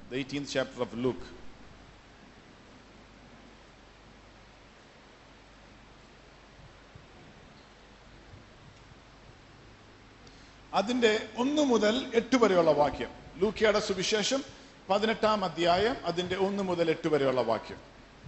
the 18th chapter of Luke. അതിന്റെ ഒന്ന് മുതൽ എട്ട് വരെയുള്ള വാക്യം ലൂക്കയുടെ സുവിശേഷം പതിനെട്ടാം അധ്യായം അതിന്റെ ഒന്ന് മുതൽ എട്ട് വരെയുള്ള വാക്യം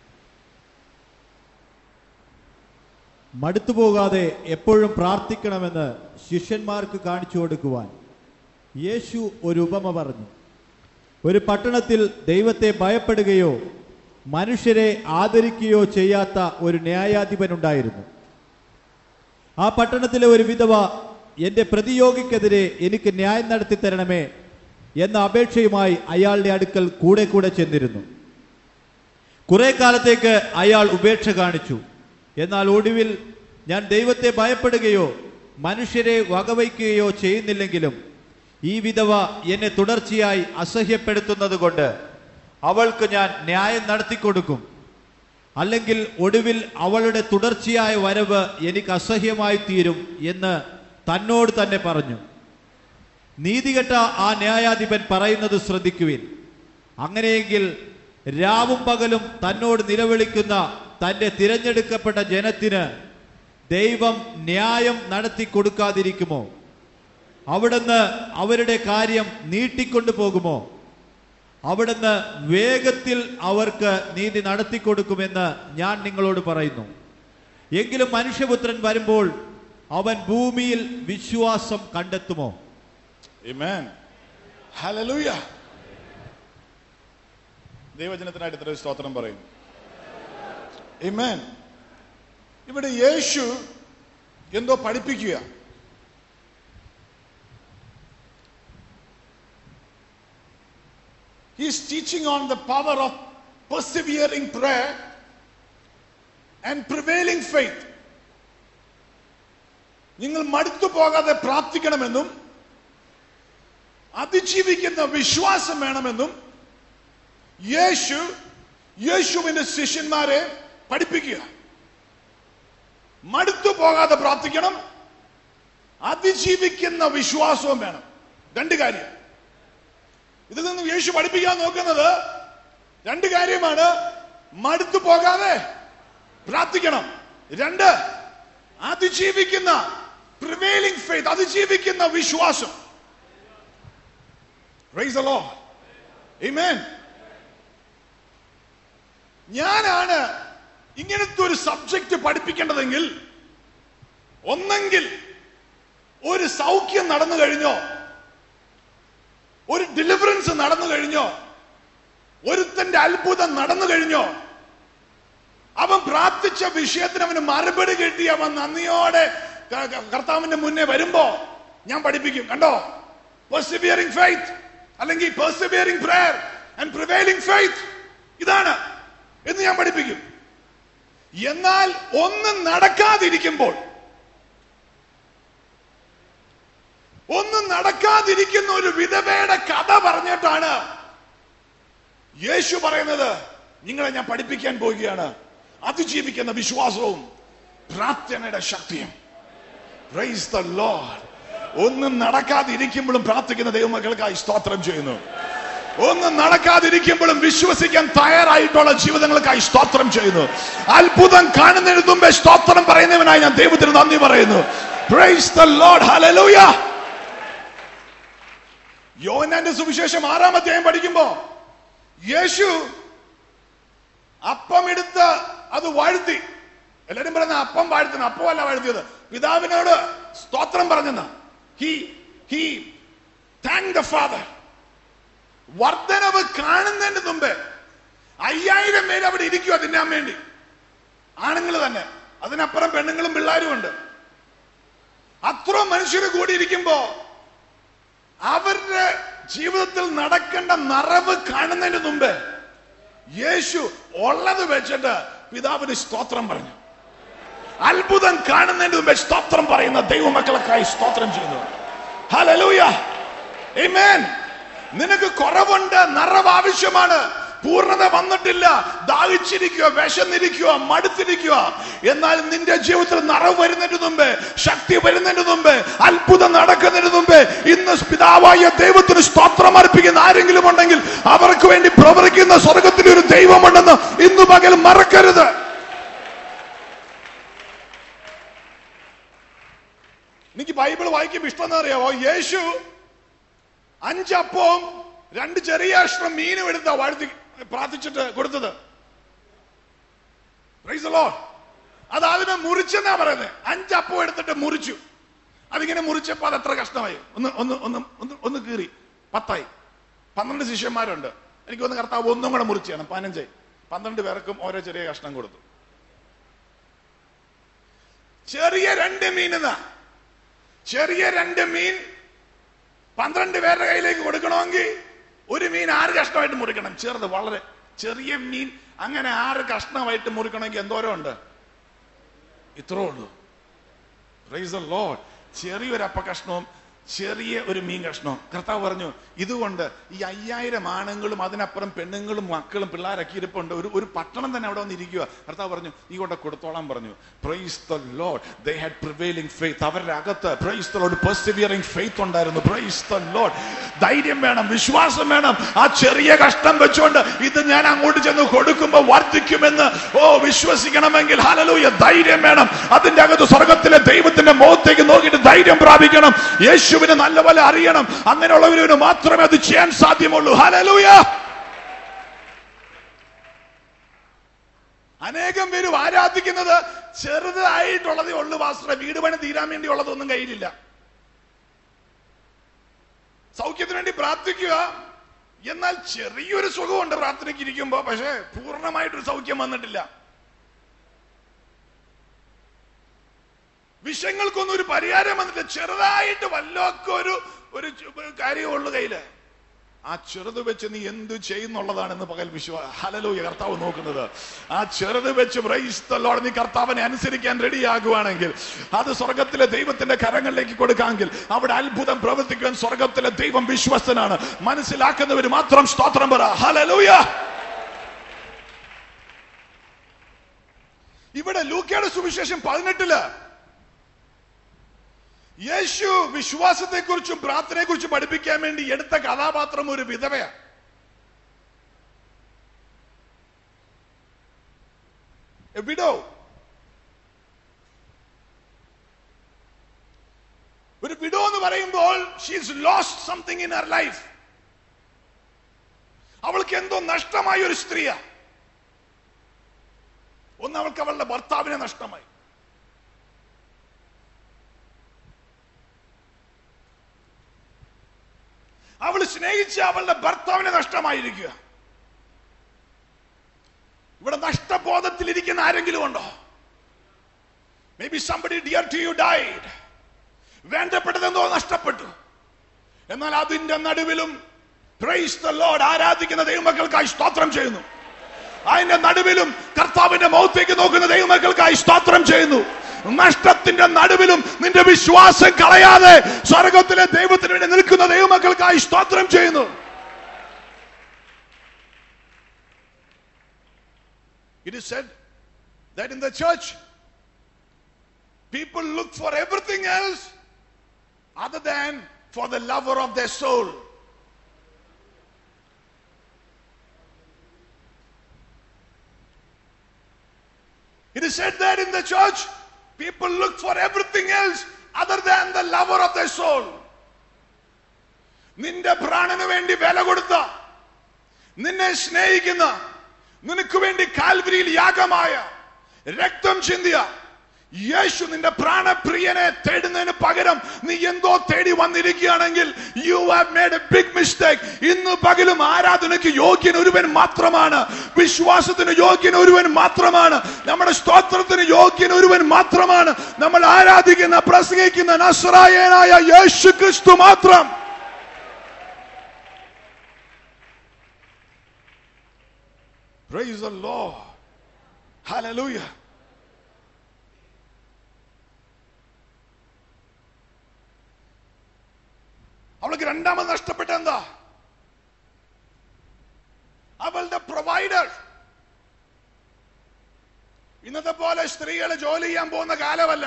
മടുത്തുപോകാതെ എപ്പോഴും പ്രാർത്ഥിക്കണമെന്ന് ശിഷ്യന്മാർക്ക് കാണിച്ചു കൊടുക്കുവാൻ യേശു ഒരു ഉപമ പറഞ്ഞു ഒരു പട്ടണത്തിൽ ദൈവത്തെ ഭയപ്പെടുകയോ മനുഷ്യരെ ആദരിക്കുകയോ ചെയ്യാത്ത ഒരു ന്യായാധിപനുണ്ടായിരുന്നു ആ പട്ടണത്തിലെ ഒരു വിധവ എന്റെ പ്രതിയോഗിക്കെതിരെ എനിക്ക് ന്യായം നടത്തി തരണമേ എന്ന അപേക്ഷയുമായി അയാളുടെ അടുക്കൽ കൂടെ കൂടെ ചെന്നിരുന്നു കുറെ കാലത്തേക്ക് അയാൾ ഉപേക്ഷ കാണിച്ചു എന്നാൽ ഒടുവിൽ ഞാൻ ദൈവത്തെ ഭയപ്പെടുകയോ മനുഷ്യരെ വകവയ്ക്കുകയോ ചെയ്യുന്നില്ലെങ്കിലും ഈ വിധവ എന്നെ തുടർച്ചയായി അസഹ്യപ്പെടുത്തുന്നത് കൊണ്ട് അവൾക്ക് ഞാൻ ന്യായം നടത്തിക്കൊടുക്കും അല്ലെങ്കിൽ ഒടുവിൽ അവളുടെ തുടർച്ചയായ വരവ് എനിക്ക് അസഹ്യമായി തീരും എന്ന് തന്നോട് തന്നെ പറഞ്ഞു നീതികെട്ട ആ ന്യായാധിപൻ പറയുന്നത് ശ്രദ്ധിക്കുവിൻ അങ്ങനെയെങ്കിൽ രാവും പകലും തന്നോട് നിലവിളിക്കുന്ന തന്റെ തിരഞ്ഞെടുക്കപ്പെട്ട ജനത്തിന് ദൈവം ന്യായം നടത്തി കൊടുക്കാതിരിക്കുമോ അവിടുന്ന് അവരുടെ കാര്യം നീട്ടിക്കൊണ്ടു പോകുമോ അവിടുന്ന് വേഗത്തിൽ അവർക്ക് നീതി നടത്തിക്കൊടുക്കുമെന്ന് ഞാൻ നിങ്ങളോട് പറയുന്നു എങ്കിലും മനുഷ്യപുത്രൻ വരുമ്പോൾ അവൻ ഭൂമിയിൽ വിശ്വാസം കണ്ടെത്തുമോ Amen. Hallelujah. ദൈവജനത്തിനായിട്ട് ഇത്ര സ്തോത്രം പറയും Amen. ഇവിടെ യേശു എന്തോ പഠിപ്പിക്കുക He's teaching on the power of persevering prayer and prevailing faith. നിങ്ങൾ മടുത്തു പോകാതെ പ്രാർത്ഥിക്കണമെന്നും അതിജീവിക്കുന്ന വിശ്വാസം വേണമെന്നും യേശു യേശുവിന്റെ ശിഷ്യന്മാരെ പഠിപ്പിക്കുക മടുത്തു പോകാതെ പ്രാർത്ഥിക്കണം അതിജീവിക്കുന്ന വിശ്വാസവും വേണം രണ്ട് കാര്യം ഇതിൽ നിന്നും യേശു പഠിപ്പിക്കാൻ നോക്കുന്നത് രണ്ട് കാര്യമാണ് മടുത്തു പോകാതെ പ്രാർത്ഥിക്കണം രണ്ട് അതിജീവിക്കുന്ന പ്രിവെയിലിംഗ് ഫെയ്ത്ത് അതിജീവിക്കുന്ന വിശ്വാസം Praise the Lord. Amen. ഞാനാണ് ഇങ്ങനത്തെ ഒരു സബ്ജക്റ്റ് പഠിപ്പിക്കേണ്ടതെങ്കിൽ ഒന്നെങ്കിൽ ഒരു സൗഖ്യം നടന്നു കഴിഞ്ഞോ ഒരു ഡെലിവറൻസ് നടന്നു കഴിഞ്ഞോ ഒരുത്തന്റെ അത്ഭുതം നടന്നു കഴിഞ്ഞോ അവൻ പ്രാർത്ഥിച്ച വിഷയത്തിന് അവന് മറുപടി കിട്ടി അവൻ നന്ദിയോടെ ക- ക- കർത്താവിന്റെ മുന്നേ വരുമ്പോ ഞാൻ പഠിപ്പിക്കും കണ്ടോ പെർസിവിയറിംഗ് ഫെയ്ത്ത് അല്ലെങ്കിൽ persevering prayer and prevailing faith ഇതാണ് എന്ന് ഞാൻ പഠിപ്പിക്കും എന്നാൽ ഒന്നും നടക്കാതിരിക്കുമ്പോൾ ഒന്നും നടക്കാതിരിക്കുന്ന ഒരു വിധവയുടെ കഥ പറഞ്ഞിട്ടാണ് യേശു പറയുന്നത് നിങ്ങളെ ഞാൻ പഠിപ്പിക്കാൻ പോവുകയാണ് അതിജീവിക്കുന്ന വിശ്വാസവും പ്രാർത്ഥനയുടെ ശക്തിയും Praise the Lord. ഒന്നും നടക്കാതിരിക്കുമ്പോഴും പ്രാർത്ഥിക്കുന്ന ദൈവമക്കൾക്കായി സ്തോത്രം ചെയ്യുന്നു ഒന്നും നടക്കാതിരിക്കുമ്പോഴും വിശ്വസിക്കാൻ തയ്യാറായിട്ടുള്ള ജീവിതങ്ങൾക്കായി സ്തോത്രം ചെയ്യുന്നു അത്ഭുതം കാണുന്നതിന് മുമ്പേ സ്തോത്രം പറയുന്നവനായി ഞാൻ ദൈവത്തിന് നന്ദി പറയുന്നു Praise the Lord. Hallelujah. യോഹന്നാന്റെ സുവിശേഷം ആറാം അധ്യായം പഠിക്കുമ്പോ യേശു അപ്പം എടുത്ത് അത് വാഴ്ത്തി എല്ലാരും പറയുന്ന അപ്പം വാഴ്ത്തുന്ന അപ്പമല്ല വാഴ്ത്തിയത് പിതാവിനോട് സ്തോത്രം പറഞ്ഞെന്ന he he thank the father വർധനവ് കാണുന്നതിന് മുമ്പേ അയ്യായിരം പേര് അവിടെ ഇരിക്കുക തിന്നാൻ വേണ്ടി ആണുങ്ങൾ തന്നെ അതിനപ്പുറം പെണ്ണുങ്ങളും പിള്ളേരും ഉണ്ട് അത്ര മനുഷ്യർ കൂടി ഇരിക്കുമ്പോ അവരുടെ ജീവിതത്തിൽ നടക്കേണ്ട നിറവ് കാണുന്നതിന് മുമ്പ് യേശു ഉള്ളത് വെച്ചിട്ട് പിതാവിന് സ്തോത്രം പറഞ്ഞു അത്ഭുതം കാണുന്നതിന് മുമ്പേ സ്തോത്രം പറയുന്ന ദൈവമക്കളൊക്കായി സ്തോത്രം ചെയ്യുന്നു ഹല്ലേലൂയ ആമേൻ നിനക്ക് കുറവുണ്ട് നിറവ് ആവശ്യമാണ് പൂർണ്ണത വന്നിട്ടില്ല ദാഹിച്ചിരിക്കുക വിശന്നിരിക്കുക മടുത്തിരിക്കുക എന്നാൽ നിന്റെ ജീവിതത്തിൽ നിറവ് വരുന്നതിന് മുമ്പേ ശക്തി വരുന്നതിന് മുമ്പേ അത്ഭുതം നടക്കുന്നതിന് മുമ്പേ ഇന്ന് പിതാവായ ദൈവത്തിന് സ്തോത്രം അർപ്പിക്കുന്ന ആരെങ്കിലും ഉണ്ടെങ്കിൽ അവർക്ക് വേണ്ടി പ്രവർത്തിക്കുന്ന സ്വർഗത്തിൽ ഒരു ദൈവമുണ്ടെന്ന് ഇന്ന് പകൽ മറക്കരുത് എനിക്ക് ബൈബിൾ വായിക്കുമ്പോൾ ഇഷ്ടം എന്താ അറിയാവോ യേശു അഞ്ചപ്പവും രണ്ട് ചെറിയ അക്ഷരം മീനും എടുത്ത വാഴ്ത്തി പ്രാർത്ഥിച്ചിട്ട് കൊടുത്തത് Praise the Lord. അത് അതിനെ മുറിച്ചെന്നാ പറയുന്നത് അഞ്ചപ്പം എടുത്തിട്ട് മുറിച്ചു അതിങ്ങനെ മുറിച്ചപ്പോ അത് എത്ര കഷ്ടമായി ഒന്ന് ഒന്ന് ഒന്ന് ഒന്ന് ഒന്ന് കീറി പത്തായി പന്ത്രണ്ട് ശിഷ്യന്മാരുണ്ട് എനിക്ക് ഒന്ന് കർത്താവ് ഒന്നും കൂടെ മുറിച്ച് ചെയ്യണം പതിനഞ്ചായി പന്ത്രണ്ട് പേർക്കും ഓരോ ചെറിയ കഷ്ണം കൊടുത്തു ചെറിയ രണ്ട് മീൻ എന്നാ ചെറിയ രണ്ട് മീൻ പന്ത്രണ്ട് പേരുടെ കയ്യിലേക്ക് കൊടുക്കണമെങ്കിൽ ഒരു മീൻ ആറ് കഷ്ണമായിട്ട് മുറിക്കണം ചെറുത് വളരെ ചെറിയ മീൻ അങ്ങനെ ആറ് കഷ്ണമായിട്ട് മുറിക്കണമെങ്കിൽ എന്തോരം ഉണ്ട് ഇത്രേ ഉള്ളൂ പ്രൈസ് ദ ലോർഡ് ചെറിയൊരു അപ്പ കഷ്ണവും ചെറിയ ഒരു മീൻ കഷ്ണവും കർത്താവ് പറഞ്ഞു ഇതുകൊണ്ട് ഈ അയ്യായിരം ആണുങ്ങളും അതിനപ്പുറം പെണ്ണുങ്ങളും മക്കളും പിള്ളേരൊക്കെ ഇരിപ്പുണ്ട് ഒരു ഒരു പട്ടണം തന്നെ അവിടെ വന്നിരിക്കുക കർത്താവ് പറഞ്ഞു ഈ കൊണ്ട് കൊടുത്തോളാൻ പറഞ്ഞു praise the Lord they had prevailing faith അവരുടെ അകത്ത് praise the Lord persevering faith ഉണ്ടായിരുന്നു പ്രൈസ് ദ ലോർഡ് ധൈര്യം വേണം വിശ്വാസം വേണം ആ ചെറിയ കഷ്ടം വെച്ചുകൊണ്ട് ഇത് ഞാൻ അങ്ങോട്ട് ചെന്ന് കൊടുക്കുമ്പോൾ വർദ്ധിക്കുമെന്ന് ഓ വിശ്വസിക്കണമെങ്കിൽ ഹലലൂയ ധൈര്യം വേണം അതിന്റെ അകത്ത് സ്വർഗത്തിലെ ദൈവത്തിന്റെ മുഖത്തേക്ക് നോക്കിയിട്ട് ധൈര്യം പ്രാപിക്കണം യേശുവിനെ നല്ലപോലെ അറിയണം അങ്ങനെയുള്ളവരിന് മാത്രമേ അത് ചെയ്യാൻ സാധ്യമുള്ളൂ ഹലലൂയ അനേകം പേരും ആരാധിക്കുന്നത് ചെറുതായിട്ടുള്ളതേ ഉള്ളൂ വാസ്ത്ര വീട് പണി തീരാൻ വേണ്ടി ഉള്ളതൊന്നും കയ്യിലില്ല സൗഖ്യത്തിന് വേണ്ടി പ്രാർത്ഥിക്കുക എന്നാൽ ചെറിയൊരു സുഖമുണ്ട് പ്രാർത്ഥനയ്ക്ക് ഇരിക്കുമ്പോ പക്ഷേ പൂർണ്ണമായിട്ടൊരു സൗഖ്യം വന്നിട്ടില്ല വിഷയങ്ങൾക്കൊന്നും ഒരു പരിഹാരം വന്നിട്ട് ചെറുതായിട്ട് വല്ലൊക്കെ ഒരു ഒരു ചു- കാര്യമുള്ളൂ കയ്യില് ആ ചെറുത് വെച്ച് നീ എന്ത് ചെയ്യുന്നുള്ളതാണെന്ന് പകൽ വിശ്വാ ഹലലൂയ കർത്താവ് നോക്കുന്നത് ആ ചെറുത് വെച്ച് പ്രൈസ്തല്ലോടെ നീ കർത്താവിനെ അനുസരിക്കാൻ റെഡിയാകുവാണെങ്കിൽ അത് സ്വർഗത്തിലെ ദൈവത്തിന്റെ കരങ്ങളിലേക്ക് കൊടുക്കാമെങ്കിൽ അവിടെ അത്ഭുതം പ്രവർത്തിക്കുവാൻ സ്വർഗത്തിലെ ദൈവം വിശ്വസ്തനാണ് മനസ്സിലാക്കുന്നവർ മാത്രം സ്തോത്രം പറ ഹലലൂയ ഇവിടെ ലൂക്കയുടെ സുവിശേഷം പതിനെട്ടില് യേശു വിശ്വാസത്തെക്കുറിച്ചും പ്രാർത്ഥനയെക്കുറിച്ചും പഠിപ്പിക്കാൻ വേണ്ടി എടുത്ത കഥാപാത്രം ഒരു വിധവയാ A widow. ഒരു വിഡോ എന്ന് പറയുമ്പോൾ she's lost something in her life അവൾക്ക് എന്തോ നഷ്ടമായ ഒരു സ്ത്രീയാ ഒന്ന് അവൾക്ക് അവളുടെ ഭർത്താവിനെ നഷ്ടമായി അവൾ സ്നേഹിച്ച അവളുടെ ഭർത്താവിനെ നഷ്ടമായിരിക്കുക ഇവിടെ നഷ്ടബോധത്തിൽ ഇരിക്കുന്ന ആരെങ്കിലും ഉണ്ടോ may be somebody dear to you died വേണ്ടപ്പെട്ടതെന്തോ നഷ്ടപ്പെട്ടു എന്നാൽ അതിന്റെ നടുവിലും പ്രൈസ് ദ ലോർഡ് ആരാധിക്കുന്ന ദൈവമക്കൾക്കായി സ്തോത്രം ചെയ്യുന്നു അതിന്റെ നടുവിലും കർത്താവിന്റെ മുഖത്തേക്ക് നോക്കുന്ന ദൈവമക്കൾക്കായി സ്തോത്രം ചെയ്യുന്നു നഷ്ടത്തിന്റെ നടുവിലും നിന്റെ വിശ്വാസം കളയാതെ സ്വർഗത്തിലെ ദൈവത്തിന് വേണ്ടി നിൽക്കുന്ന ദൈവമക്കൾക്കായി സ്തോത്രം ചെയ്യുന്നു It is said that in the church, people look for everything else other than for the lover of their soul. It is said that in the church, people look for everything else other than the lover of their soul. നിന്റെ പ്രാണന് വേണ്ടി വില കൊടുത്ത നിന്നെ സ്നേഹിക്കുന്ന നിനക്ക് വേണ്ടി കാൽവരിയിൽ യാഗമായ രക്തം ചിന്തിയ യേശു നിന്റെ പ്രാണപ്രിയനെ തേടുന്നതിന് പകരം നീ എന്തോ തേടി വന്നിരിക്കുകയാണെങ്കിൽ you have made a big mistake ഇന്ന് പകലും ആരാധനയ്ക്ക് യോഗ്യൻ ഒരുവൻ മാത്രമാണ് വിശ്വാസത്തിന് യോഗ്യൻ ഒരുവൻ മാത്രമാണ് നമ്മുടെ സ്തോത്രത്തിന് യോഗ്യൻ ഒരുവൻ മാത്രമാണ് നമ്മൾ ആരാധിക്കുന്ന പ്രസംഗിക്കുന്ന നസ്രായനായ യേശു ക്രിസ്തു മാത്രം Praise the Lord. Hallelujah. അവൾക്ക് രണ്ടാമത് നഷ്ടപ്പെട്ട എന്താ അവളുടെ പ്രൊവൈഡർ ഇന്നത്തെ പോലെ സ്ത്രീകൾ ജോലി ചെയ്യാൻ പോകുന്ന കാലമല്ല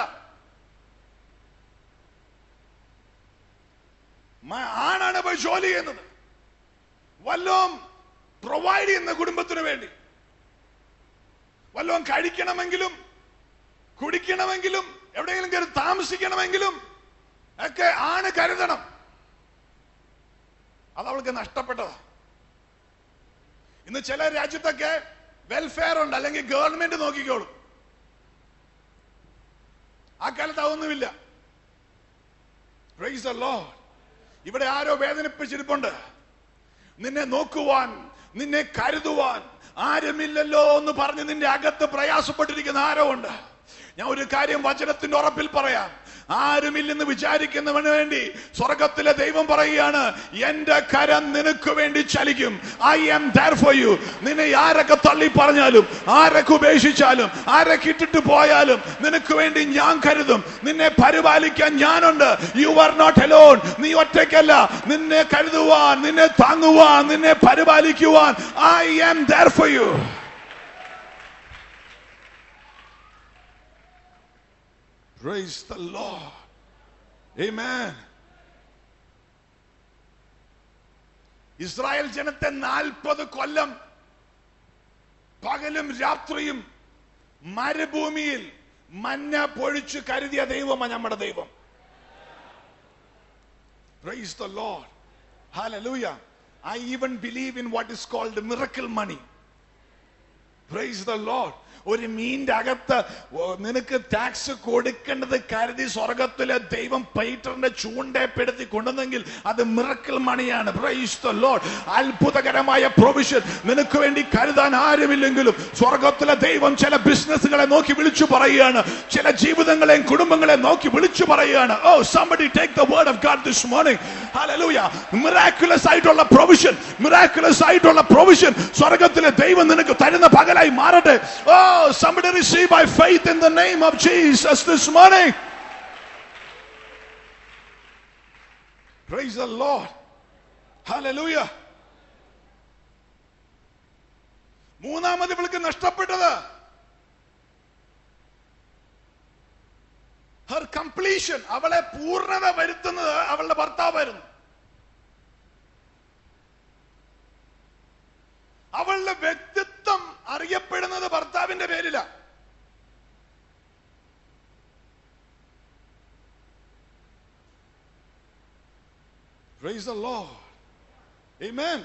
മ- ആണാണ് പോയി ജോലി ചെയ്യുന്നത് വല്ലതും പ്രൊവൈഡ് ചെയ്യുന്ന കുടുംബത്തിന് വേണ്ടി വല്ലതും കഴിക്കണമെങ്കിലും കുടിക്കണമെങ്കിലും എവിടെയെങ്കിലും കയറി താമസിക്കണമെങ്കിലും ഒക്കെ ആണ് കരുതണം അത് അവൾക്ക് നഷ്ടപ്പെട്ടതാ ഇന്ന് ചില രാജ്യത്തൊക്കെ വെൽഫെയർ ഉണ്ട് അല്ലെങ്കിൽ ഗവൺമെന്റ് നോക്കിക്കോളും ആ കാലത്ത് അതൊന്നുമില്ല Praise the Lord. ഇവിടെ ആരോ വേദനിപ്പിച്ചിരിപ്പുണ്ട് നിന്നെ നോക്കുവാൻ നിന്നെ കരുതുവാൻ ആരുമില്ലല്ലോ എന്ന് പറഞ്ഞ് നിന്റെ അകത്ത് പ്രയാസപ്പെട്ടിരിക്കുന്ന ആരോ ഉണ്ട് ഞാൻ ഒരു കാര്യം വചനത്തിന്റെ ഉറപ്പിൽ പറയാം ആരുമില്ലെന്ന് വിചാരിക്കുന്നവന് വേണ്ടി സ്വർഗത്തിലെ ദൈവം പറയുകയാണ് എന്റെ കരം നിനക്ക് വേണ്ടി ചലിക്കും I am there for you നിന്നെ ആരൊക്കെ തള്ളി പറഞ്ഞാലും ആരൊക്കെ ഉപേക്ഷിച്ചാലും ആരൊക്കെ ഇട്ടിട്ട് പോയാലും നിനക്ക് വേണ്ടി ഞാൻ കരുതും നിന്നെ പരിപാലിക്കാൻ ഞാനുണ്ട് യു ആർ നോട്ട് അലോൺ നീ ഒറ്റയ്ക്കല്ല നിന്നെ കരുതുവാൻ നിന്നെ താങ്ങുവാൻ നിന്നെ പരിപാലിക്കുവാൻ I am there for you Praise the Lord. Amen. Israel ജനത്തെ നാൽപ്പത് കൊല്ലം പകലും രാത്രിയും മരുഭൂമിയിൽ മഞ്ഞ പൊഴിച്ചു കരുതിയ ദൈവമാണ് നമ്മുടെ ദൈവം Praise the Lord. Hallelujah. I even believe in what is called miracle money. Praise the Lord. ഒരു മീന്റെ അകത്ത് ഓ, നിനക്ക് ടാക്സ് കൊടുക്കേണ്ടത് കരുതി സ്വർഗത്തിലെ ദൈവം പൈറ്ററിന്റെ ചൂണ്ടപ്പെടുത്തി കൊണ്ടുവന്നെങ്കിൽ അത് മിറക്കിൾ മണിയാണ് പ്രൈസ് ദ ലോർഡ് അത്ഭുതകരമായ പ്രൊവിഷൻ നിനക്ക് വേണ്ടി കരുതാൻ ആരുമില്ലെങ്കിലും സ്വർഗത്തിലെ ദൈവം ചില ബിസിനസ്സുകളെ നോക്കി വിളിച്ചു പറയുകയാണ് ചില ജീവിതങ്ങളെയും കുടുംബങ്ങളെ നോക്കി വിളിച്ചു പറയുകയാണ് oh somebody take the word of God this morning hallelujah miraculous ആയിട്ടുള്ള പ്രൊവിഷൻ miraculous ആയിട്ടുള്ള പ്രൊവിഷൻ സ്വർഗത്തിലെ ദൈവം നിനക്ക് തരുന്ന പകലായി മാറട്ടെ ഓ somebody receive by faith in the name of Jesus this morning praise the Lord hallelujah മൂന്നാമത് ഇവൾക്ക് നഷ്ടപ്പെട്ടത് ഹർ കംപ്ലീഷൻ അവളെ പൂർണ്ണത വരുത്തുന്നത് അവളുടെ ഭർത്താവായിരുന്നു അവളുടെ വ്യക്തിത്വം അറിയപ്പെടുന്നത് ഭർത്താവിന്റെ പേരില Praise the Lord. Amen.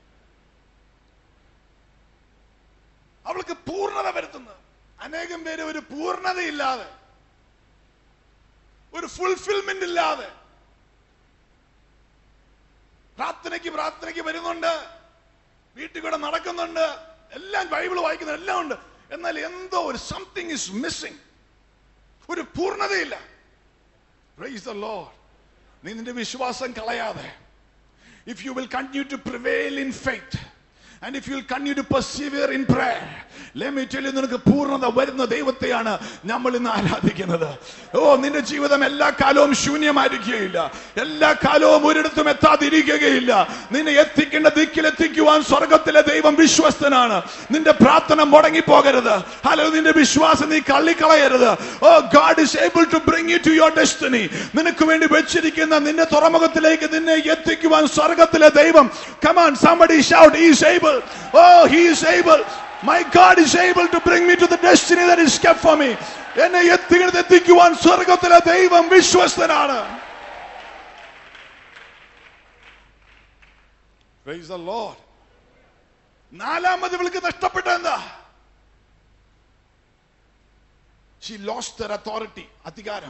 അവൾക്ക് പൂർണ്ണത വരുത്തുന്നത് അനേകം പേര് ഒരു പൂർണ്ണതയില്ലാതെ ഒരു ഫുൾഫിൽമെന്റ് ഇല്ലാതെ പ്രാർത്ഥനയ്ക്ക് പ്രാർത്ഥനയ്ക്ക് വരുന്നുണ്ട് വീട്ടിൽ കൂടെ നടക്കുന്നുണ്ട് എല്ലാം ബൈബിൾ വായിക്കുന്നു എല്ലാം ഉണ്ട് എന്നാൽ എന്തോ ഒരു സംതിങ് ഇസ് മിസ്സിംഗ് ഒരു പൂർണ്ണതയില്ല Praise the Lord. നീ നിന്റെ വിശ്വാസം കളയാതെ if you will continue to prevail in faith and if you will continue to persevere in prayer let me tell you നിനക്ക് പൂർണ്ണത വരുന്ന ദൈവത്തെയാണ് നമ്മൾ ഇന്ന് ആരാധിക്കുന്നത് ഓ നിന്റെ ജീവിതം എല്ലാ കാലവും ശൂന്യമായിരിക്കുകയില്ല എല്ലാ കാലവും ഒരിടത്തും എത്താതിരിക്കുകയില്ല നിന്നെ എത്തിക്കേണ്ട ദിക്കിൽ എത്തിക്കുവാൻ സ്വർഗത്തിലെ ദൈവം വിശ്വസ്തനാണ് നിന്റെ പ്രാർത്ഥന മുടങ്ങിപ്പോകരുത് ഹലോ നിന്റെ വിശ്വാസം നീ കള്ളിക്കളയരുത് oh God is able to bring you to your destiny നിനക്ക് വേണ്ടി വെച്ചിരിക്കുന്ന നിന്റെ തുറമുഖത്തിലേക്ക് നിന്നെ എത്തിക്കുവാൻ സ്വർഗത്തിലെ ദൈവം come on somebody shout he is able oh he is able my god is able to bring me to the destiny that is kept for me എന്നെ എത്തിക്കുന്നത് എത്തിക്കുവാൻ സ്വർഗത്തിലെ ദൈവം വിശ്വസ്തനാണ് Praise the Lord. നാലാമത് ഇവൾക്ക് നഷ്ടപ്പെട്ട എന്താ ഷി ലോസ്റ്റ് ദർ അതോറിറ്റി അധികാരം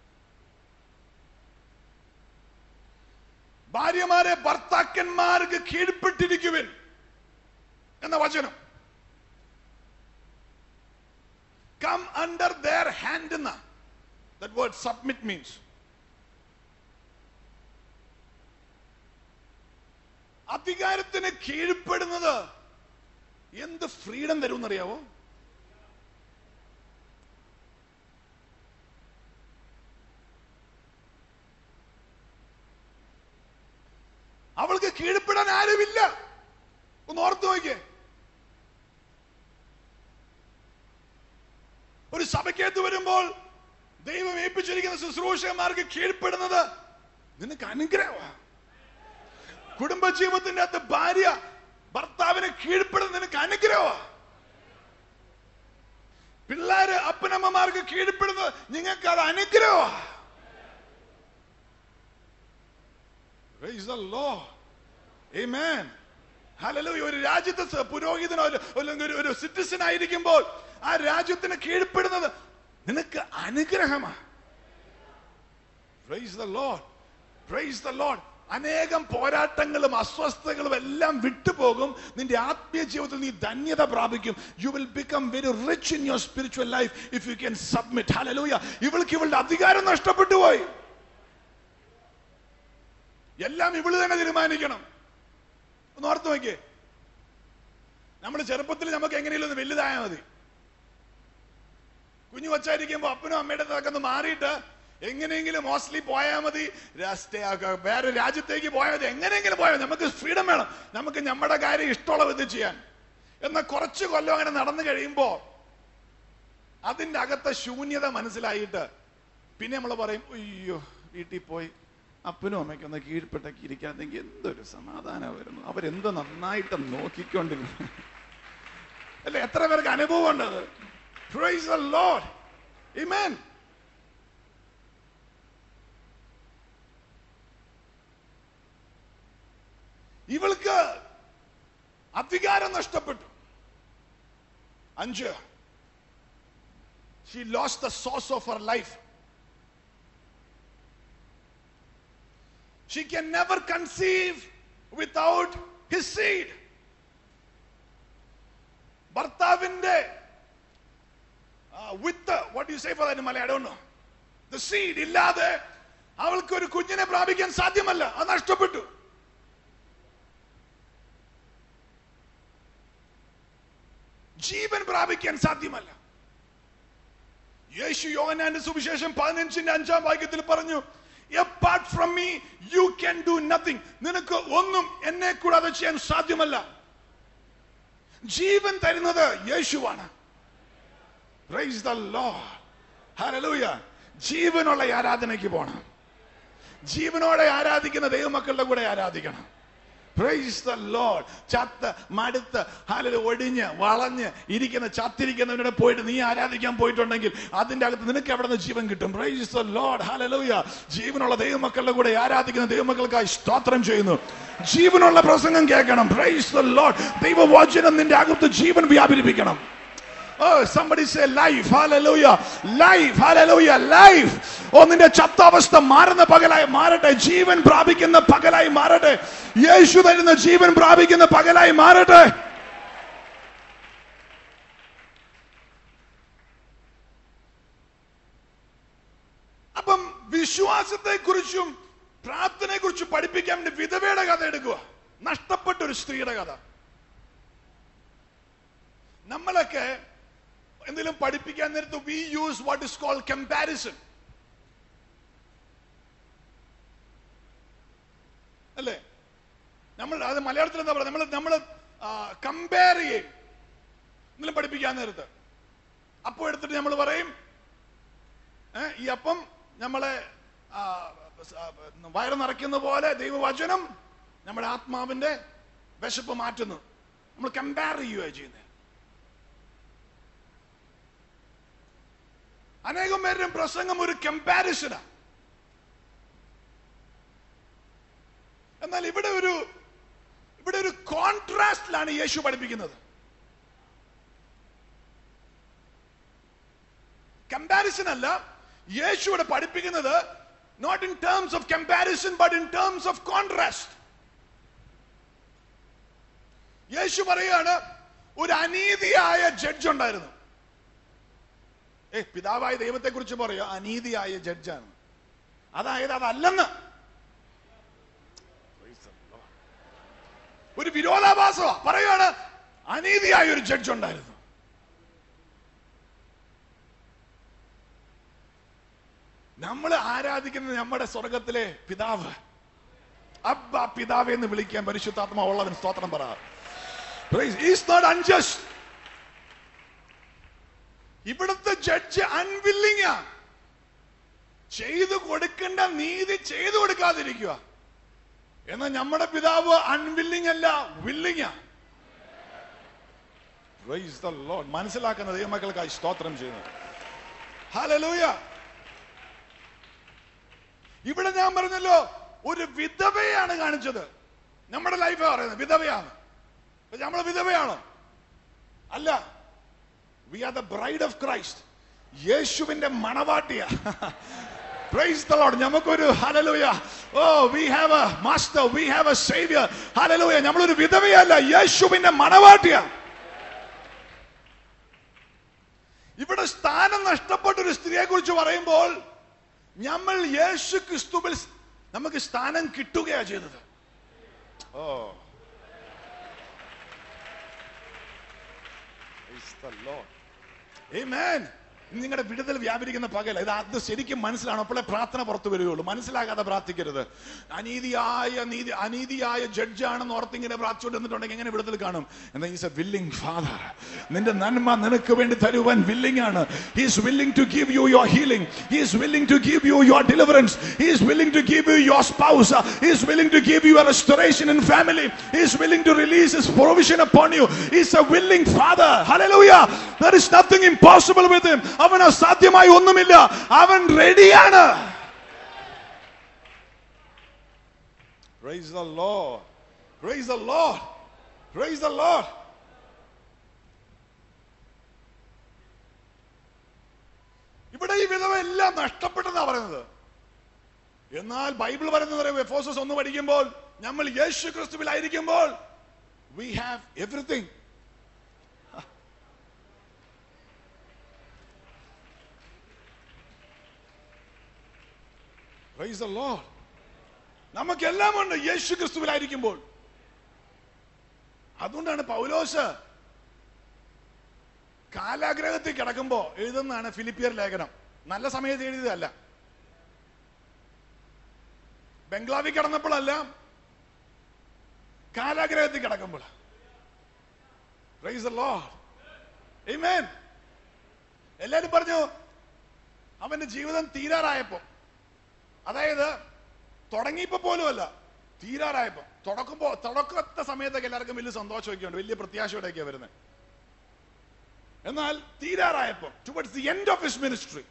ഭാര്യമാരെ ഭർത്താക്കന്മാർക്ക് കീഴ്പ്പെട്ടിരിക്കുവിൻ എന്ന വചനം കം അണ്ടർ ദർ ഹാൻഡ് എന്ന ദറ്റ് വേർഡ് സബ്മിറ്റ് മീൻസ് അധികാരത്തിന് കീഴ്പ്പെടുന്നത് എന്ത് ഫ്രീഡം തരുമെന്നറിയാവോ അവൾക്ക് കീഴ്പ്പെടാൻ ആരുമില്ല ഒന്ന് ഓർത്തു നോക്കിയേ സഭയ്ക്കകത്ത് വരുമ്പോൾ ദൈവം ഏൽപ്പിച്ചിരിക്കുന്ന ശുശ്രൂഷകന്മാർക്ക് കീഴ്പ്പെടുന്നത് നിനക്ക് അനുഗ്രഹമാണ് കുടുംബജീവിതത്തിന്റെ അകത്ത് ഭാര്യ ഭർത്താവിനെ കീഴ്പ്പെടുന്നത് നിനക്ക് അനുഗ്രഹമാണ് പിള്ളേര് അപ്പനമ്മമാർക്ക് കീഴ്പ്പെടുന്നത് നിങ്ങൾക്ക് അത് അനുഗ്രഹമാണ് Praise the Lord. Amen. Hallelujah. ഒരു രാജ്യത്തെ സ- പുരോഹിതനോ ഒരു- അല്ലെങ്കിൽ ഒരു- ഒരു സിറ്റിസൺ ആയിരിക്കുമ്പോൾ ആ രാജ്യത്തിന് കീഴ്പ്പെടുന്നത് നിനക്ക് അനുഗ്രഹമാണ് Praise the Lord. Praise the Lord. അനേകം പോരാട്ടങ്ങളും അസ്വസ്ഥതകളും എല്ലാം വിട്ടുപോകും നിന്റെ ആത്മീയ ജീവിതത്തിൽ നീ ധന്യത പ്രാപിക്കും you will become very rich in your spiritual life if you can submit hallelujah ഇവൾക്ക് ഇവളുടെ അധികാരം നഷ്ടപ്പെട്ടു പോയി എല്ലാം ഇവള് തന്നെ തീരുമാനിക്കണം ഒന്ന് ഓർത്ത് നോക്കിയേ നമ്മൾ ചെറുപ്പത്തിൽ നമുക്ക് എങ്ങനെയും ഒന്ന് വലുതായാൽ മതി കുഞ്ഞു വച്ചായിരിക്കുമ്പോ അപ്പനും അമ്മയുടെ അടുത്തൊക്കെ ഒന്ന് മാറിയിട്ട് എങ്ങനെയെങ്കിലും മോസ്റ്റ്ലി പോയാൽ മതി രാഷ്ട്രീയ വേറെ രാജ്യത്തേക്ക് പോയാൽ മതി എങ്ങനെയെങ്കിലും പോയാൽ മതി നമുക്ക് ഫ്രീഡം വേണം നമുക്ക് നമ്മുടെ കാര്യം ഇഷ്ടമുള്ള വിധം ചെയ്യാൻ എന്നാൽ കുറച്ച് കൊല്ലം അങ്ങനെ നടന്നു കഴിയുമ്പോ അതിന്റെ അകത്തെ ശൂന്യത മനസ്സിലായിട്ട് പിന്നെ നമ്മൾ പറയും അയ്യോ വീട്ടിൽ പോയി അപ്പനും അമ്മയ്ക്കും ഒന്ന് കീഴ്പ്പെട്ടൊക്കെ ഇരിക്കാതെങ്കിൽ എന്തൊരു സമാധാനമായിരുന്നു അവരെന്ത് നന്നായിട്ട് നോക്കിക്കൊണ്ടിരുന്നു അല്ലെ എത്ര പേർക്ക് അനുഭവം ഉണ്ടത് Praise the Lord. Amen. ഇവൾക്ക് അധികാരം നഷ്ടപ്പെട്ടു അഞ്ച് she lose the source of her life she can never conceive without his seed ഭർത്താവിന്റെ വിത്ത് what you say for that Malayalam I don't know. The seed ഇല്ലാതെ അവൾക്ക് ഒരു കുഞ്ഞിനെ പ്രാപിക്കാൻ സാധ്യമല്ല അത് നഷ്ടപ്പെട്ടു ജീവൻ പ്രാപിക്കാൻ സാധ്യമല്ല യേശു യോഹനാന്റെ സുവിശേഷം പതിനഞ്ചിന്റെ അഞ്ചാം വാക്യത്തിൽ പറഞ്ഞു apart from me you can do nothing നിനക്ക് ഒന്നും എന്നെ കൂടാതെ ചെയ്യാൻ സാധ്യമല്ല ജീവൻ തരുന്നത് യേശുവാണ് പ്രൈസ് ദ ലോർഡ് ഹല്ലേലൂയ ജീവനുള്ള ആരാധനയ്ക്ക് പോണം ജീവനോടെ ആരാധിക്കുന്ന ദൈവമക്കളുടെ കൂടെ ആരാധിക്കണം പ്രൈസ് ദ ലോർഡ് ചത്ത് മടുത്ത് ഹാലൽ ഒടിഞ്ഞ് വളഞ്ഞ് ഇരിക്കുന്ന ചത്തിരിക്കുന്നവരുടെ പോയിട്ട് നീ ആരാധിക്കാൻ പോയിട്ടുണ്ടെങ്കിൽ അതിന്റെ അകത്ത് നിനക്ക് എവിടെ നിന്ന് ജീവൻ കിട്ടും പ്രൈസ് ദ ലോർഡ് ഹല്ലേലൂയ ജീവനുള്ള ദൈവമക്കളുടെ കൂടെ ആരാധിക്കുന്ന ദൈവമക്കൾക്കായി സ്തോത്രം ചെയ്യുന്നു ജീവനുള്ള പ്രസംഗം കേൾക്കണം പ്രൈസ് ദ ലോർഡ് ദൈവവചനം നിന്റെ അകത്ത് ജീവൻ വ്യാപരിപ്പിക്കണം Oh, somebody say life. Hallelujah. Life. Hallelujah. Life. ഓ നിന്റെ ചത്ത അവസ്ഥ മാറുന്ന പകലായി മാറട്ടെ ജീവൻ പ്രാപിക്കുന്ന പകലായി മാറട്ടെ യേശു തരുന്ന ജീവൻ പ്രാപിക്കുന്ന പകലായി മാറട്ടെ അപ്പം വിശ്വാസത്തെ കുറിച്ചും പ്രാർത്ഥനയെ കുറിച്ചും പഠിപ്പിക്കാൻ വേണ്ടി വിധവയുടെ കഥ എടുക്കുക നഷ്ടപ്പെട്ട ഒരു സ്ത്രീയുടെ കഥ നമ്മളൊക്കെ എന്തെങ്കിലും പഠിപ്പിക്കാൻ നേരത്ത് we use what is called comparison അല്ലേ നമ്മൾ അത് മലയാളത്തിൽ എന്താ പറയുക നമ്മൾ നമ്മൾ കമ്പയർ ചെയ്യും എന്തെങ്കിലും പഠിപ്പിക്കാൻ നേരത്ത് അപ്പം എടുത്തിട്ട് നമ്മൾ പറയും ഏ, ഈ അപ്പം നമ്മളെ ആ, ആ, വയറ് നിറയ്ക്കുന്ന പോലെ ദൈവവചനം നമ്മുടെ ആത്മാവിന്റെ വിശപ്പ് മാറ്റുന്നു നമ്മൾ കമ്പയർ ചെയ്യുകയാണ് ചെയ്യുന്നത് അനേകം പേരുടെയും പ്രസംഗം ഒരു കമ്പാരിസനാ എന്നാൽ ഇവിടെ ഒരു ഇവിടെ ഒരു കോൺട്രാസ്റ്റിലാണ് യേശു പഠിപ്പിക്കുന്നത് കമ്പാരിസൺ അല്ല യേശു ഇവിടെ പഠിപ്പിക്കുന്നത് not in terms of comparison but in terms of contrast യേശു പറയുകയാണ് ഒരു അനീതിയായ ജഡ്ജ് ഉണ്ടായിരുന്നു ഏ പിതാവായ ദൈവത്തെ കുറിച്ച് പറയോ അനീതിയായ ജഡ്ജാണ് അതായത് അതല്ലെന്ന് ഒരു വിരോധാഭാസമാ പറയുകയാണ് അനീതിയായ ഒരു ജഡ്ജ് ഉണ്ടായിരുന്നു നമ്മൾ ആരാധിക്കുന്നത് നമ്മുടെ സ്വർഗത്തിലെ പിതാവ് അബ്ബ പിതാവ് എന്ന് വിളിക്കാൻ പരിശുദ്ധാത്മാവുള്ളവൻ സ്തോത്രം പറ ഈസ് നോട്ട് അൺജസ്റ്റ് ഇവിടുത്തെ ജഡ്ജ് അൺവില്ലിംഗ് ചെയ്തു കൊടുക്കേണ്ട നീതി ചെയ്തു കൊടുക്കാതിരിക്കുക എന്നാൽ നമ്മുടെ പിതാവ് അൺവില്ലിംഗ് അല്ല വില്ലിംഗ് മനസ്സിലാക്കുന്ന ദൈവമക്കൾക്കായി സ്തോത്രം ചെയ്യുന്നു ഹലലൂയ ഇവിടെ ഞാൻ പറഞ്ഞല്ലോ ഒരു വിധവയാണ് കാണിച്ചത് നമ്മുടെ ലൈഫ് പറയുന്നത് വിധവയാണ് നമ്മൾ വിധവയാണോ അല്ല we are the bride of Christ യേശുവിന്റെ മണവാട്ടിയ പ്രൈസ് ദ ലോർഡ് നമുക്കൊരു hallelujah oh we have a master we have a saviour hallelujah നമ്മളൊരു വിധവയല്ല യേശുവിന്റെ മണവാട്ടിയ ഇവിടെ സ്ഥാനം നഷ്ടപ്പെട്ട ഒരു സ്ത്രീയെ കുറിച്ച് പറയുമ്പോൾ നമ്മൾ യേശു ക്രിസ്തുവിൽ നമുക്ക് സ്ഥാനം കിട്ടുകയാ ചെയ്തത് ഓ Praise the Lord. Amen. നിങ്ങളുടെ വിടുതൽ വ്യാപരിക്കുന്ന പകല ഇത് അത് ശരിക്കും മനസ്സിലാണ് അപ്പോഴേ പ്രാർത്ഥന പുറത്തു വരികയുള്ളൂ മനസ്സിലാകാതെ പ്രാർത്ഥിക്കരുത് അനീതിയായ നീതി അനീതിയായ ജഡ്ജാണെന്ന് ഓർത്തിങ്ങനെ പ്രാർത്ഥിച്ചുകൊണ്ട് നിന്നിട്ടുണ്ടെങ്കിൽ എങ്ങനെ വിടുതൽ കാണും എന്നാൽ ഈസ് എ വില്ലിംഗ് ഫാദർ നിന്റെ നന്മ നിനക്ക് വേണ്ടി തരുവാൻ വില്ലിംഗ് ആണ് he's willing to give you your healing he's willing to give you your deliverance he's willing to give you your spouse he's willing to give you a restoration in family he's willing to release his provision upon you he's a willing father hallelujah there is nothing impossible with him അവന് അസാധ്യമായി ഒന്നുമില്ല അവൻ റെഡിയാണ് Praise the Lord. Praise the Lord. Praise the Lord. ഇവിടെ ഈ വിധവ എല്ലാം നഷ്ടപ്പെട്ടെന്നാ പറയുന്നത് എന്നാൽ ബൈബിൾ പറയുന്നത് എഫോസസ് ഒന്ന് പഠിക്കുമ്പോൾ നമ്മൾ യേശു ക്രിസ്തുവിലായിരിക്കുമ്പോൾ we have everything Praise the Lord. നമുക്കെല്ലാം ഉണ്ട് യേശു ക്രിസ്തുവിലായിരിക്കുമ്പോൾ അതുകൊണ്ടാണ് പൗലോസ് കാലാഗ്രഹത്തിൽ കിടക്കുമ്പോ എഴുതുന്നതാണ് ഫിലിപ്പിയർ ലേഖനം നല്ല സമയത്ത് എഴുതിയതല്ല ബംഗ്ലാവിൽ കിടന്നപ്പോഴല്ല കാലാഗ്രഹത്തിൽ കിടക്കുമ്പോൾ Praise the Lord. Amen. എല്ലാരും പറഞ്ഞു അവന്റെ ജീവിതം തീരാറായപ്പോ അതായത് തുടങ്ങിയപ്പോ പോലും അല്ല തീരാറായപ്പോ തുടക്കുമ്പോ തുടക്കത്തെ സമയത്തൊക്കെ എല്ലാവർക്കും വലിയ സന്തോഷമൊക്കെ ഉണ്ട് വലിയ പ്രത്യാശയോടെയൊക്കെയാ വരുന്നത് എന്നാൽ തീരാറായപ്പോ towards the end of his ministry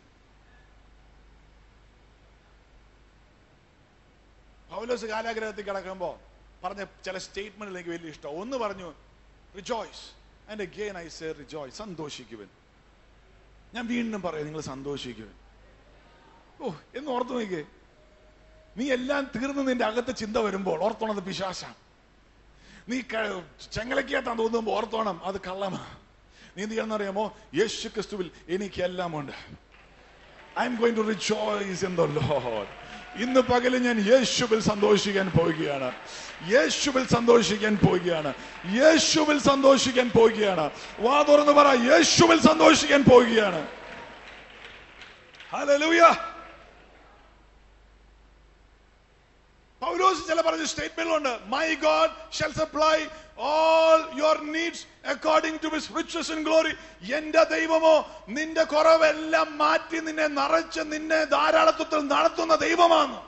Paulose കാലാഗ്രഹത്തിൽ കിടക്കുമ്പോ പറഞ്ഞ ചില സ്റ്റേറ്റ്മെന്റ് എനിക്ക് വലിയ ഇഷ്ടം ഒന്ന് പറഞ്ഞു rejoice and again I say rejoice സന്തോഷിക്കുവൻ ഞാൻ വീണ്ടും പറയാം നിങ്ങൾ സന്തോഷിക്കുവൻ ഓ എന്ന് ഓർത്തു നോക്കിയേ നീ എല്ലാം തീർന്ന് നിന്റെ അകത്തെ ചിന്ത വരുമ്പോൾ ഓർത്തോണത് പിശാശ നീ ക- ചെങ്ങലക്കകത്താൻ തോന്നുമ്പോൾ ഓർത്തോണം അത് കള്ളമാ നീ എന്ത് ചെയ്യണം അറിയാമോ യേശു ക്രിസ്തുവിൽ എനിക്ക് എല്ലാം ഉണ്ട് I'm going to rejoice in the Lord ഇന്ന് പകല് ഞാൻ യേശുവിൽ സന്തോഷിക്കാൻ പോവുകയാണ് യേശുവിൽ സന്തോഷിക്കാൻ പോവുകയാണ് യേശുവിൽ സന്തോഷിക്കാൻ പോവുകയാണ് വാ തുറന്ന് പറ യേശുവിൽ സന്തോഷിക്കാൻ പോവുകയാണ് ഹല്ലേലൂയ പൗലോസ് ചില പറഞ്ഞ സ്റ്റേറ്റ്മെന്റിലുണ്ട് my God shall supply all your needs according to his riches in glory എന്റെ ദൈവമോ നിന്റെ കുറവെല്ലാം മാറ്റി നിന്നെ നിറച്ച് നിന്നെ ധാരാളത്വത്തിൽ നടത്തുന്ന ദൈവമാണ്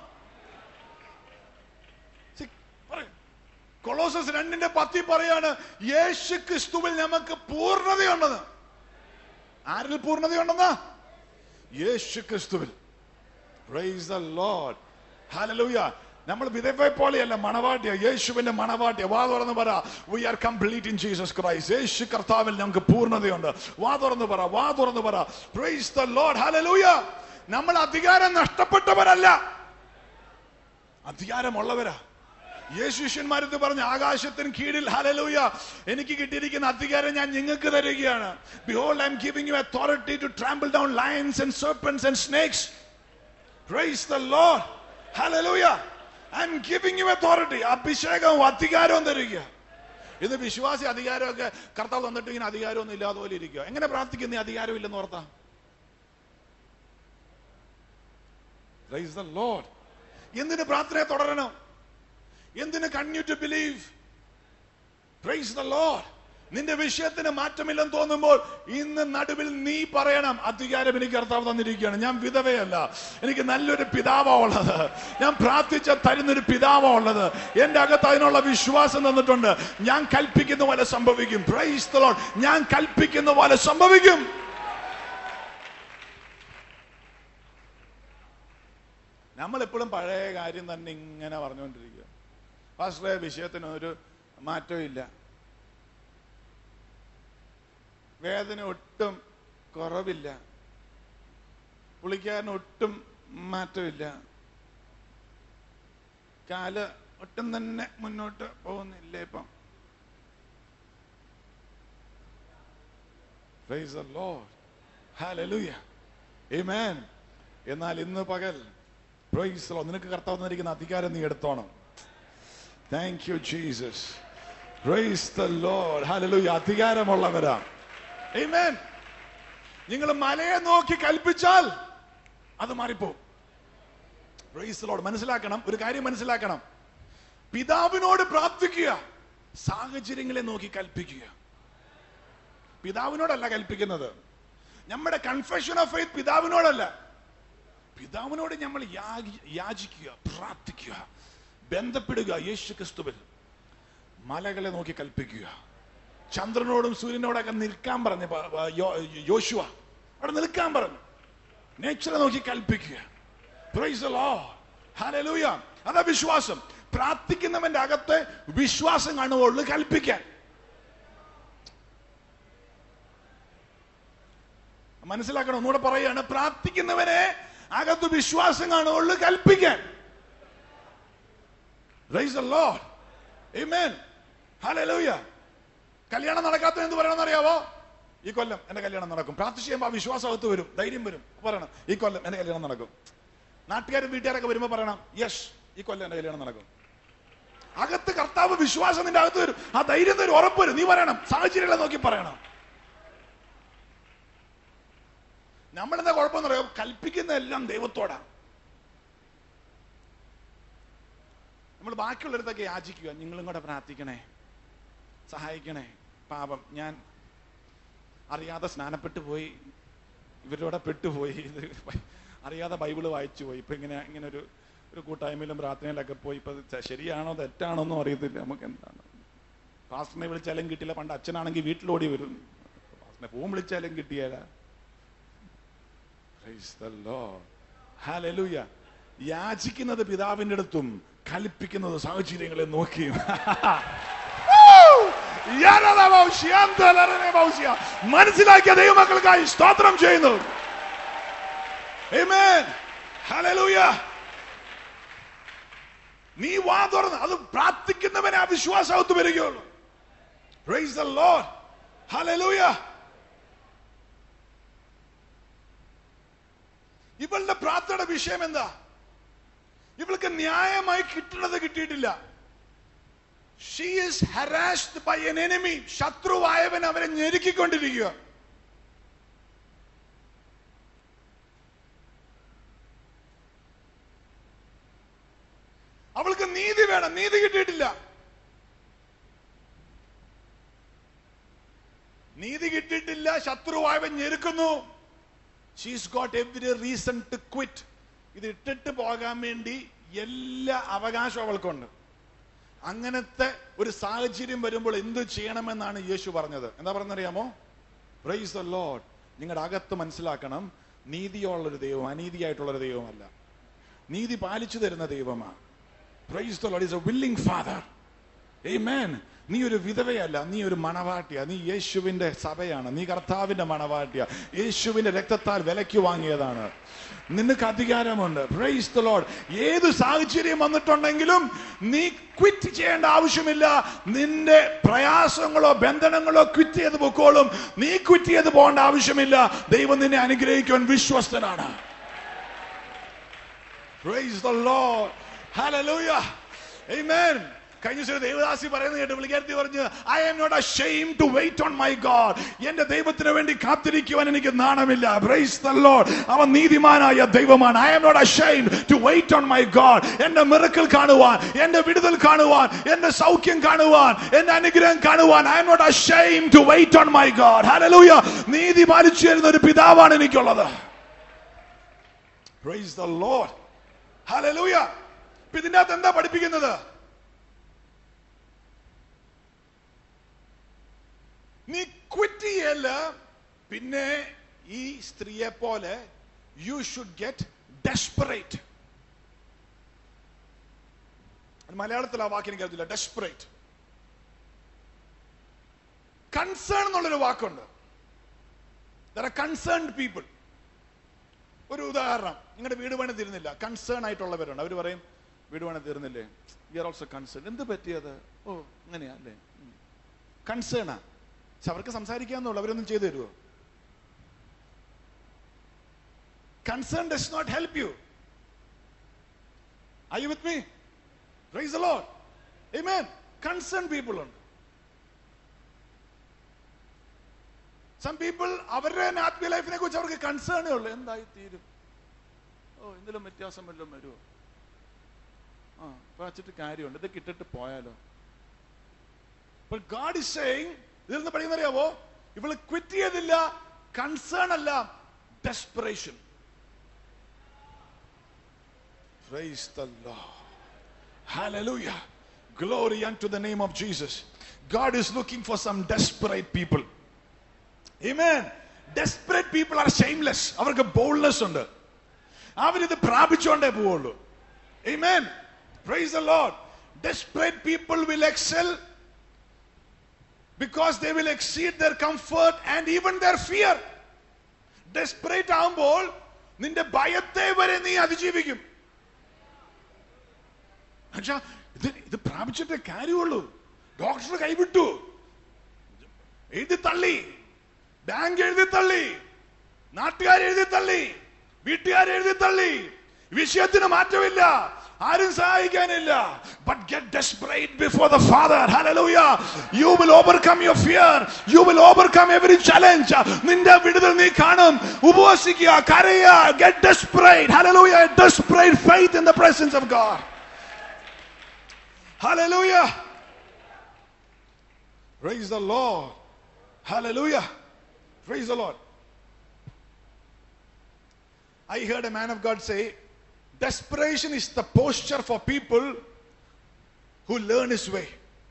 See, പറയ്. കൊളോസസ് രണ്ടിന്റെ പത്തി പറയാണ് യേശു ക്രിസ്തുവിൽ നമുക്ക് പൂർണ്ണതയുണ്ടെന്ന് ആരിൽ പൂർണ്ണതയുണ്ടെന്ന് യേശു ക്രിസ്തുവിൽ Praise the Lord. Hallelujah. നമ്മൾ വിധവയെ പോലെയല്ല മണവാട്ടിയ യേശുവിന്റെ മണവാട്ടിയ വാ തുറന്ന് പറ we are complete in Jesus Christ Yesu കർത്താവിൽ നമുക്ക് പൂർണ്ണതയുണ്ട് വാ തുറന്ന് പറ വാ തുറന്ന് പറ പ്രൈസ് ദ ലോർഡ് ഹല്ലേലൂയ നമ്മൾ അധികാരം നഷ്ടപ്പെട്ടവരല്ല അധികാരമുള്ളവരാ യേശു ശിഷ്യന്മാരത് പറഞ്ഞ ആകാശത്തിന് കീഴിൽ ഹലലൂയ എനിക്ക് കിട്ടിയിരിക്കുന്ന അധികാരം ഞാൻ നിങ്ങൾക്ക് തരികയാണ് behold I'm giving you authority to trample down lions and serpents and snakes praise the Lord hallelujah I'm giving you authority അഭിഷേകവും അധികാരവും തരിക ഇത് വിശ്വാസി അധികാരമൊക്കെ കർത്താവ് തന്നിട്ട് ഇങ്ങനെ അധികാരമൊന്നും ഇല്ലാതെ പോലെ ഇരിക്കുക എങ്ങനെ പ്രാർത്ഥിക്കുന്ന ഈ അധികാരം ഇല്ലെന്ന് ഓർത്താ പ്രൈസ് ദ ലോർഡ് എന്തിന് പ്രാർത്ഥനയെ തുടരണം എന്തിന് continue to believe praise the Lord നിന്റെ വിഷയത്തിന് മാറ്റമില്ലെന്ന് തോന്നുമ്പോൾ ഇന്ന് നടുവിൽ നീ പറയണം അധികാരം എനിക്ക് കർത്താവ് തന്നിരിക്കുകയാണ് ഞാൻ വിധവയല്ല എനിക്ക് നല്ലൊരു പിതാവാ ഉള്ളത് ഞാൻ പ്രാർത്ഥിച്ച തരുന്നൊരു പിതാവാ ഉള്ളത് എന്റെ അകത്ത് അതിനുള്ള വിശ്വാസം തന്നിട്ടുണ്ട് ഞാൻ കൽപ്പിക്കുന്ന പോലെ സംഭവിക്കും Praise the Lord. ഞാൻ കൽപ്പിക്കുന്ന പോലെ സംഭവിക്കും നമ്മൾ എപ്പോഴും പഴയ കാര്യം തന്നെ ഇങ്ങനെ പറഞ്ഞുകൊണ്ടിരിക്കുക പാസ്റ്ററെ വിഷയത്തിന് ഒരു മാറ്റവും ഇല്ല വേദന ഒട്ടും കുറവില്ല പുള്ളിക്കാരന് ഒട്ടും മാറ്റമില്ല കാല് ഒട്ടും തന്നെ മുന്നോട്ട് പോകുന്നില്ല ഇപ്പം Praise the Lord. Hallelujah. Amen. എന്നാൽ ഇന്ന് പകൽ Praise the Lord. നിനക്ക് കർത്താവ് തന്നിരിക്കുന്ന അധികാരം നീ എടുത്തോണം thank you Jesus Praise the Lord. Hallelujah. അധികാരമുള്ളവരാ Amen. നിങ്ങൾ മലയെ നോക്കി കൽപ്പിച്ചാൽ അത് മാറിപ്പോവും Praise the Lord. മനസ്സിലാക്കണം ഒരു കാര്യം മനസ്സിലാക്കണം പിതാവിനോട് പ്രാർത്ഥിക്കുക സാഹചര്യങ്ങളെ നോക്കി കൽപ്പിക്കുക പിതാവിനോടല്ല കൽപ്പിക്കുന്നത് നമ്മുടെ കൺഫെഷൻ ഓഫ് ഫെയ്ത്ത് പിതാവിനോടല്ല പിതാവിനോട് നമ്മൾ യാഗി- യാചിക്കുക പ്രാർത്ഥിക്കുക ബന്ധപ്പെടുക യേശു ക്രിസ്തുവിൽ മലകളെ നോക്കി കൽപ്പിക്കുക ചന്ദ്രനോടും സൂര്യനോടൊക്കെ നിൽക്കാൻ പറഞ്ഞു പ- പ- യോ- യോശുവ അവിടെ നിൽക്കാൻ പറഞ്ഞു നേച്ചറെ നോക്കി കൽപ്പിക്കുക Praise the Lord. Hallelujah. അതാ വിശ്വാസം പ്രാർത്ഥിക്കുന്നവന്റെ അകത്ത് വിശ്വാസം കാണുകയുള്ളൂ കൽപ്പിക്കാൻ മനസ്സിലാക്കണം ഒന്നുകൂടെ പറയാണ് പ്രാർത്ഥിക്കുന്നവനെ അകത്ത് വിശ്വാസം കാണുകയുള്ളൂ കൽപ്പിക്കാൻ Praise the Lord. Amen. Hallelujah. കല്യാണം നടക്കാത്ത എന്ത് പറയണമെന്ന് അറിയാവോ ഈ കൊല്ലം എന്റെ കല്യാണം നടക്കും പ്രാർത്ഥിച്ച് ചെയ്യുമ്പോൾ ആ വിശ്വാസം അകത്ത് വരും ധൈര്യം വരും പറയണം ഈ കൊല്ലം എന്റെ കല്യാണം നടക്കും നാട്ടുകാരും വീട്ടുകാരൊക്കെ വരുമ്പോ പറയണം യെസ് ഈ കൊല്ലം എന്റെ കല്യാണം നടക്കും അകത്ത് കർത്താവ് വിശ്വാസം നിന്റെ അകത്ത് വരും ആ ധൈര്യം തരും ഉറപ്പ് വരും നീ പറയണം സാഹചര്യങ്ങളെ നോക്കി പറയണം നമ്മളെന്താ കുഴപ്പമെന്ന് പറയാം കൽപ്പിക്കുന്ന എല്ലാം ദൈവത്തോടാ നമ്മൾ ബാക്കിയുള്ളിടത്തൊക്കെ യാചിക്കുക നിങ്ങളും കൂടെ പ്രാർത്ഥിക്കണേ സഹായിക്കണേ പാപം ഞാൻ അറിയാതെ സ്നാനപ്പെട്ടു പോയി ഇവരോടെ പെട്ടുപോയി ഇത് അറിയാതെ ബൈബിള് വായിച്ചു പോയി ഇപ്പൊ ഇങ്ങനെ ഇങ്ങനെ ഒരു ഒരു കൂട്ടായ്മയിലും പ്രാർത്ഥനയിലൊക്കെ പോയി ഇപ്പൊ ഇത് ശരിയാണോ തെറ്റാണോ ഒന്നും അറിയത്തില്ല നമുക്ക് എന്താണ് പാസ്റ്ററിനെ വിളിച്ചാലും കിട്ടില്ല പണ്ട് അച്ഛനാണെങ്കിൽ വീട്ടിലോടി വരും പാസ്റ്ററിനെ ഫോൺ വിളിച്ചാലും കിട്ടിയാല Praise the Lord. Hallelujah. യാചിക്കുന്നത് പിതാവിന്റെ അടുത്തും കൽപ്പിക്കുന്നത് സാഹചര്യങ്ങളെ നോക്കിയും മനസ്സിലാക്കിയ ദൈവമക്കൾക്കായി സ്തോത്രം ചെയ്യുന്നു Amen. Hallelujah. നീ വാ തുറന്ന് അത് പ്രാർത്ഥിക്കുന്നവനെ ആ വിശ്വാസത്ത് വരികയുള്ളൂ Praise the Lord. Hallelujah. ഇവളുടെ പ്രാർത്ഥനയുടെ വിഷയം എന്താ ഇവൾക്ക് ന്യായമായി കിട്ടുന്നത് കിട്ടിയിട്ടില്ല she is harassed by an enemy ശത്രുവായവൻ അവരെ ഞെരുക്കിക്കൊണ്ടിരിക്കുക അവൾക്ക് നീതി വേണം നീതി കിട്ടിയിട്ടില്ല നീതി കിട്ടിയിട്ടില്ല ശത്രുവായവൻ ഞെരുക്കുന്നു she's got every reason to quit ഇത് ഇട്ടിട്ട് പോകാൻ വേണ്ടി എല്ലാ അവകാശവും അവൾക്കുണ്ട് അങ്ങനത്തെ ഒരു സാഹചര്യം വരുമ്പോൾ എന്ത് ചെയ്യണമെന്നാണ് യേശു പറഞ്ഞത് എന്താ പറഞ്ഞറിയാമോ പ്രൈസ് ദ ലോഡ് നിങ്ങളുടെ അകത്ത് മനസ്സിലാക്കണം നീതിയുള്ളൊരു ദൈവം അനീതിയായിട്ടുള്ളൊരു ദൈവമല്ല നീതി പാലിച്ചു തരുന്ന ദൈവമാണ് praise the Lord is a willing father Amen. നീ ഒരു വിധവയല്ല നീ ഒരു മണവാട്ടിയ നീ യേശുവിന്റെ സഭയാണ് നീ കർത്താവിന്റെ മണവാട്ടിയ യേശുവിന്റെ രക്തത്താൽ വിലയ്ക്ക് വാങ്ങിയതാണ് നിനക്ക് അധികാരമുണ്ട് പ്രൈസ് ദ ലോഡ് ഏത് സാഹചര്യം വന്നിട്ടുണ്ടെങ്കിലും നീ ക്വിറ്റ് ചെയ്യേണ്ട ആവശ്യമില്ല നിന്റെ പ്രയാസങ്ങളോ ബന്ധനങ്ങളോ ക്വിറ്റ് ചെയ്ത് പൊക്കോളും നീ ക്വിറ്റ് ചെയ്ത് പോകേണ്ട ആവശ്യമില്ല ദൈവം നിന്നെ അനുഗ്രഹിക്കുവാൻ വിശ്വസ്തനാണ് Praise the Lord. Hallelujah. Amen. കഴിഞ്ഞ ദിവസം ഒരു ദേവദാസി പറയുന്നത് കേട്ട് വിളിക്കാരത്തി പറഞ്ഞു I am not ashamed to wait on my God എന്റെ ദൈവത്തിന് വേണ്ടി കാത്തിരിക്കുവാൻ എനിക്ക് നാണമില്ല പ്രൈസ് ദ ലോർഡ് അവൻ നീതിമാനായ ദൈവമാണ് I am not ashamed to wait on my God എന്റെ മിറക്കിൾ കാണുവാൻ എന്റെ വിടുതൽ കാണുവാൻ എന്റെ സൗഖ്യം കാണുവാൻ എന്റെ അനുഗ്രഹം കാണുവാൻ I am not ashamed to wait on my God hallelujah നീതി പാലിച്ചു തരുന്ന ഒരു പിതാവാണ് എനിക്കുള്ളത് പ്രൈസ് ദ ലോർഡ് ഹല്ലേലൂയ ഇപ്പൊ ഇതിന്റെ അകത്ത് എന്താ പഠിപ്പിക്കുന്നത് നീ ക്വിറ്റ് ചെയ്യല്ല പിന്നെ ഈ സ്ത്രീയെ പോലെ യു ഷുഡ് ഗെറ്റ് ഡെസ്പറേറ്റ് മലയാളത്തിൽ ആ വാക്കിന് കേൾക്കില്ല ഡെസ്പറേറ്റ് കൺസേൺ എന്നുള്ളൊരു വാക്കുണ്ട് ദർ ആർ കൺസേൺഡ് പീപ്പിൾ ഒരു ഉദാഹരണം നിങ്ങളുടെ വീട് പണി തീരുന്നില്ല കൺസേൺ ആയിട്ടുള്ളവരുണ്ട് അവർ പറയും വീട് പണി തീർന്നില്ലേ വി ആർ ഓൾസോ കൺസേൺ എന്ത് പറ്റിയത് ഓ അങ്ങനെയാ അല്ലേ കൺസേണാ പക്ഷെ അവർക്ക് സംസാരിക്കാന്നുള്ളൂ അവരൊന്നും ചെയ്തു തരുമോ concern does not help you I with me praise the Lord amen concern people ഉണ്ട് സം പീപ്പിൾ അവരുടെ തന്നെ ആത്മീയ ലൈഫിനെ കുറിച്ച് അവർക്ക് കൺസേണേ ഉള്ളൂ എന്തായി തീരും ഓ എന്തെങ്കിലും വ്യത്യാസം വല്ലതും വരുമോ ആ ഇപ്പൊ വച്ചിട്ട് കാര്യമുണ്ട് ഇത് കിട്ടിട്ട് പോയാലോ But God is saying, ഇതിൽ നിന്ന് പഠിക്കുന്ന അറിയാവോ ഇവള് ക്വിറ്റ് ചെയ്തില്ല കൺസേൺ അല്ല desperation Praise the Lord. Hallelujah. Glory unto the name of Jesus. God is looking for some desperate people. Amen. Desperate people are shameless. അവർക്ക് ബോൾഡ്നെസ് ഉണ്ട് അവരിത് പ്രാപിച്ചുകൊണ്ടേ പോവുള്ളൂ Amen. Praise the Lord. Desperate people will excel because they will exceed their comfort and even their fear. Desperate ആകുമ്പോൾ നിന്റെ ഭയത്തെ വരെ നീ അതിജീവിക്കും പക്ഷേ ഇത് ഇത് പ്രാപിച്ചിട്ടേ കാര്യമുള്ളൂ ഡോക്ടർ കൈവിട്ടു എഴുതി തള്ളി ബാങ്ക് എഴുതി തള്ളി നാട്ടുകാർ എഴുതി തള്ളി വീട്ടുകാർ എഴുതി തള്ളി വിഷയത്തിന് മാറ്റമില്ല ആരും സഹായിക്കാനില്ല but get desperate before the father hallelujah you will overcome your fear you will overcome every challenge നിന്റെ വിടുതൽ നീ കാണും ഉപവസിക്കുക കരയുക get desperate hallelujah desperate faith in the presence of God hallelujah Praise the Lord. Hallelujah. Praise the Lord. I heard a man of God say, desperation is the posture for people who learn his way.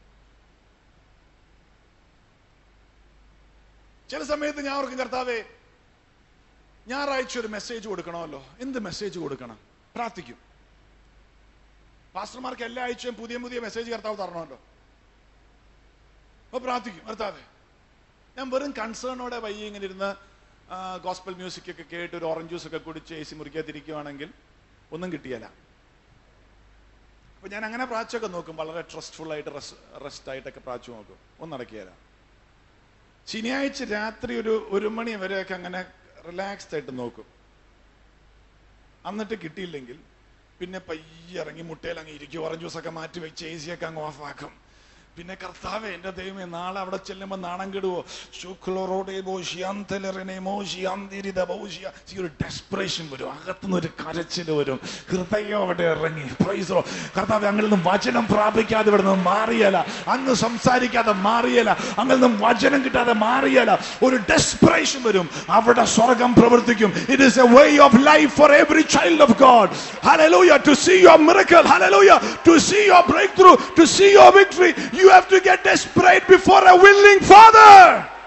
ചില സമയത്ത് ഞാൻ ഓർക്കും കർത്താവേ ഞായറാഴ്ച ഒരു message കൊടുക്കണമല്ലോ എന്ത് message കൊടുക്കണം പ്രാർത്ഥിക്കും പാസ്റ്റർമാർക്ക് എല്ലാ ആഴ്ചയും പുതിയ പുതിയ മെസ്സേജ് കർത്താവ് തരണമല്ലോ അപ്പൊ പ്രാർത്ഥിക്കും കർത്താവേ ഞാൻ വെറും കൺസേണോടെ വയ്യ ഇങ്ങനെ ഇരുന്ന് ഗോസ്പൽ മ്യൂസിക് ഒക്കെ കേട്ട് ഒരു ഓറഞ്ച് ജ്യൂസ് ഒക്കെ കുടിച്ച് എ സി മുറിക്കാതിരിക്കുവാണെങ്കിൽ ഒന്നും കിട്ടിയല്ല അപ്പൊ ഞാൻ അങ്ങനെ പ്രാച്ചൊക്കെ നോക്കും വളരെ ട്രസ്റ്റ്ഫുൾ ആയിട്ട് റെസ്റ്റ് ആയിട്ടൊക്കെ പ്രാച്ചു നോക്കും ഒന്നും നടക്കിയല്ല ശനിയാഴ്ച രാത്രി ഒരു ഒരു മണി വരെയൊക്കെ അങ്ങനെ റിലാക്സ്ഡ് ആയിട്ട് നോക്കും എന്നിട്ട് കിട്ടിയില്ലെങ്കിൽ പിന്നെ പയ്യെ ഇറങ്ങി മുട്ടയിൽ അങ്ങ് ഇരിക്കും ഓറഞ്ച് ജ്യൂസൊക്കെ മാറ്റി വെച്ച് എ സി ഒക്കെ അങ്ങ് ഓഫാക്കും പിന്നെ കർത്താവേ എന്റെ ദൈവമേ നാളെ അവിടെ ചെല്ലുമ്പോ നാണം കെടുവോ ശുക്ലോറോടേബോ ഷിയാന്തലറിനെമോ ഷിയാന്തിരിതബോ ഷിയാ ഈ ഒരു ഡെസ്പറേഷൻ വരും അകത്തുനിന്ന് ഒരു കരച്ചിൽ വരും ഹൃദയം അവിടെ ഇറങ്ങി പ്രൈസോ കർത്താവ് അങ്ങിൽ നിന്നും വചനം പ്രാപിക്കാതെ ഇവിടെ നിന്ന് മാറിയല അങ്ങ് സംസാരിക്കാതെ മാറിയല അങ്ങിൽ നിന്നും വചനം കിട്ടാതെ മാറിയല ഒരു ഡെസ്പറേഷൻ വരും അവിടെ സ്വർഗം പ്രവർത്തിക്കും it is a way of life for every child of God hallelujah to see your miracle hallelujah to see your breakthrough to see your victory you have to get desperate before a willing father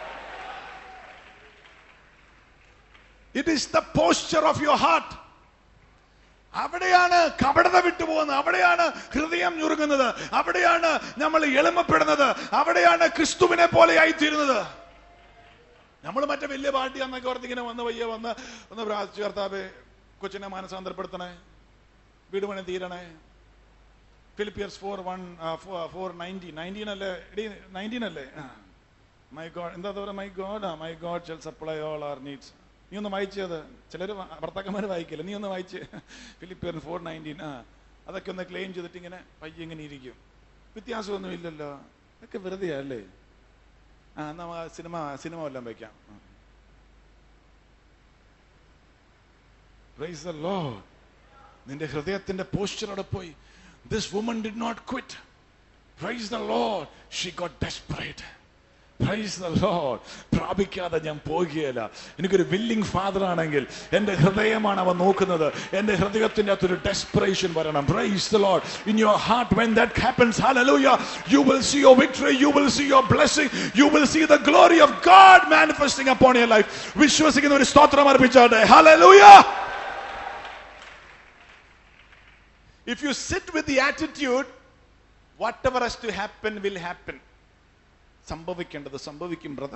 it is the posture of your heart അവിടെയാണ് കപടത വിട്ടുപോകുന്നത് അവിടെയാണ് ഹൃദയം ഞുറുങ്ങുന്നത് അവിടെയാണ് നമ്മൾ എളിമപ്പെടുന്നത് അവിടെയാണ് ക്രിസ്തുവിനെ പോലെ ആയിത്തീരുന്നത് നമ്മൾ മറ്റേ വലിയ പാർട്ടി അന്നൊക്കെ ഓർത്ത് ഇങ്ങനെ വന്ന് വയ്യ വന്ന് ഒന്ന് പ്രാർത്ഥിച്ചു കർത്താവേ കൊച്ചിനെ മാനസാന്തരപ്പെടുത്തണേ വീട് പണി തീരണേ Philippians four one four nineteen nineteen അല്ലേ എടി നയൻറ്റീൻ അല്ലേ മൈ ഗോഡ് എന്താ പറയുക my God my God shall supply all our needs നീ ഒന്ന് വായിച്ചത് ചിലർ ഭർത്താക്കന്മാർ വായിക്കില്ല നീ ഒന്ന് വായിച്ച് ഫിലിപ്പിയർ ഫോർ നയൻറ്റീൻ ആ അതൊക്കെ ഒന്ന് ക്ലെയിം ചെയ്തിട്ട് ഇങ്ങനെ പയ്യെ ഇങ്ങനെ ഇരിക്കും വ്യത്യാസമൊന്നും ഇല്ലല്ലോ ഇതൊക്കെ വെറുതെ അല്ലേ ആ എന്നാ നമുക്ക് ആ സിനിമ സിനിമ വല്ലതും വയ്ക്കാം Praise the Lord. നിന്റെ ഹൃദയത്തിന്റെ പോസ്ചറോടെ പോയി this woman did not quit praise the Lord she got desperate praise the Lord പ്രാപിക്കാതെ ഞാൻ പോകുകയില്ല എനിക്കൊരു വില്ലിംഗ് ഫാദർ ആണെങ്കിൽ എന്റെ ഹൃദയമാണ് അവൻ നോക്കുന്നത് എന്റെ ഹൃദയത്തിന്റെ അകത്തൊരു ഡെസ്പറേഷൻ വരണം praise the Lord in your heart when that happens hallelujah you will see your victory you will see your blessing you will see the glory of God manifesting upon your life വിശ്വസിക്കുന്ന ഒരു സ്തോത്രം അർപ്പിച്ചാട്ടെ hallelujah If you sit with the attitude, whatever has to happen will happen. സംഭവിക്കേണ്ടത് സംഭവിക്കും brother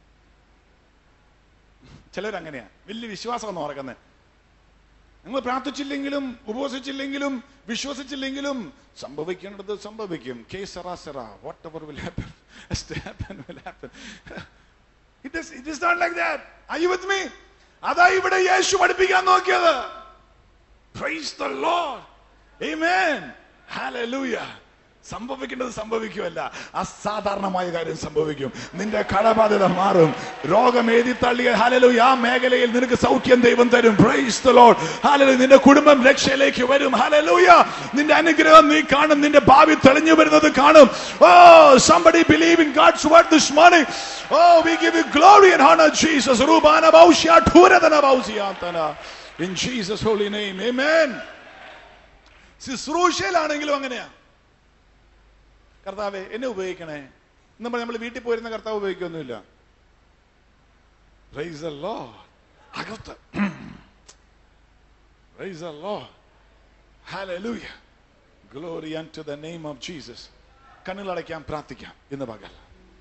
ചിലർ അങ്ങനെയാ വലിയ വിശ്വാസമെന്ന് ഓർക്കുന്നത് നിങ്ങൾ പ്രാർത്ഥിച്ചില്ലെങ്കിലും ഉപവസിച്ചില്ലെങ്കിലും വിശ്വസിച്ചില്ലെങ്കിലും സംഭവിക്കേണ്ടത് സംഭവിക്കും que sera sera whatever will happen happen will happen it is it is not like that I you with me അതാ ഇവിടെ യേശു പഠിപ്പിക്കാൻ നോക്കിയത് praise the Lord amen hallelujah സംഭവിക്കേണ്ടത് സംഭവിക്കുമല്ല അസാധാരണമായ കാര്യം സംഭവിക്കും നിന്റെ കടബാധ്യത മാറും രോഗം എഴുതി തള്ളിയ ഹല്ലേലൂയ ആ മേഖലയിൽ നിനക്ക് സൗഖ്യം ദൈവം തരും പ്രൈസ് ദ ലോർഡ് ഹല്ലേലൂയ നിന്റെ കുടുംബം രക്ഷയിലേക്ക് വരും ഹല്ലേലൂയ നിന്റെ അനുഗ്രഹം നീ കാണും നിന്റെ ഭാവി തെളിഞ്ഞു വരുന്നത് കാണും ഓ somebody believe in God's word this morning oh we give you glory and honor Jesus rubana baushya thuradana baushiyantana in Jesus holy name amen ശുശ്രൂഷയിലാണെങ്കിലും അങ്ങനെയാ കർത്താവെ എന്നെ ഉപയോഗിക്കണേ നമ്മൾ നമ്മൾ വീട്ടിൽ പോയിരുന്ന കർത്താവ് ഉപയോഗിക്കൊന്നുമില്ല Praise the Lord. അകത്ത് Praise the Lord. Hallelujah. Glory unto the name of Jesus. കണ്ണുകളടയ്ക്കാൻ പ്രാർത്ഥിക്കാം ഇന്ന് പകൽ